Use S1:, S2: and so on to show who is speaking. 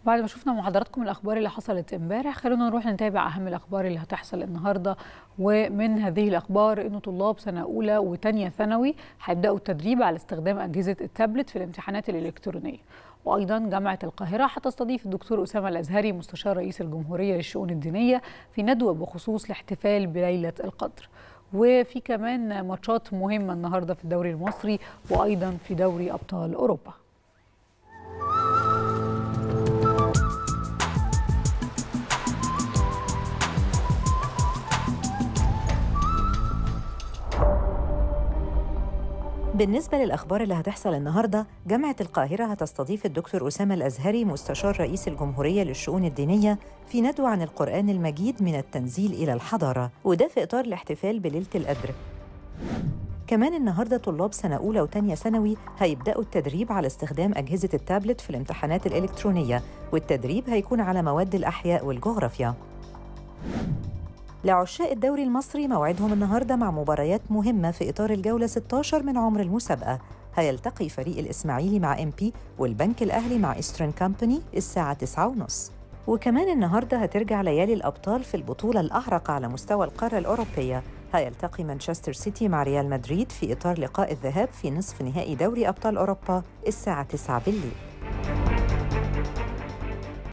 S1: بعد ما شفنا مع حضراتكم الاخبار اللي حصلت امبارح خلونا نروح نتابع اهم الاخبار اللي هتحصل النهارده ومن هذه الاخبار انه طلاب سنه اولى وثانيه ثانوي هيبداوا التدريب على استخدام اجهزه التابلت في الامتحانات الالكترونيه وايضا جامعه القاهره هتستضيف الدكتور اسامه الازهري مستشار رئيس الجمهوريه للشؤون الدينيه في ندوه بخصوص الاحتفال بليله القدر وفي كمان ماتشات مهمه النهارده في الدوري المصري وايضا في دوري ابطال اوروبا
S2: بالنسبة للأخبار اللي هتحصل النهاردة جامعة القاهرة هتستضيف الدكتور أسامة الأزهري مستشار رئيس الجمهورية للشؤون الدينية في ندوة عن القرآن المجيد من التنزيل إلى الحضارة وده في إطار الاحتفال بليلة القدر كمان النهاردة طلاب سنة أولى وتانية ثانوي هيبدأوا التدريب على استخدام أجهزة التابلت في الامتحانات الإلكترونية والتدريب هيكون على مواد الأحياء والجغرافيا لعشاق الدوري المصري موعدهم النهارده مع مباريات مهمه في اطار الجوله 16 من عمر المسابقه هيلتقي فريق الاسماعيلي مع ام بي والبنك الاهلي مع ايسترن كامباني الساعه 9:30 وكمان النهارده هترجع ليالي الابطال في البطوله الاعرق على مستوى القاره الاوروبيه هيلتقي مانشستر سيتي مع ريال مدريد في اطار لقاء الذهاب في نصف نهائي دوري ابطال اوروبا الساعه 9 بالليل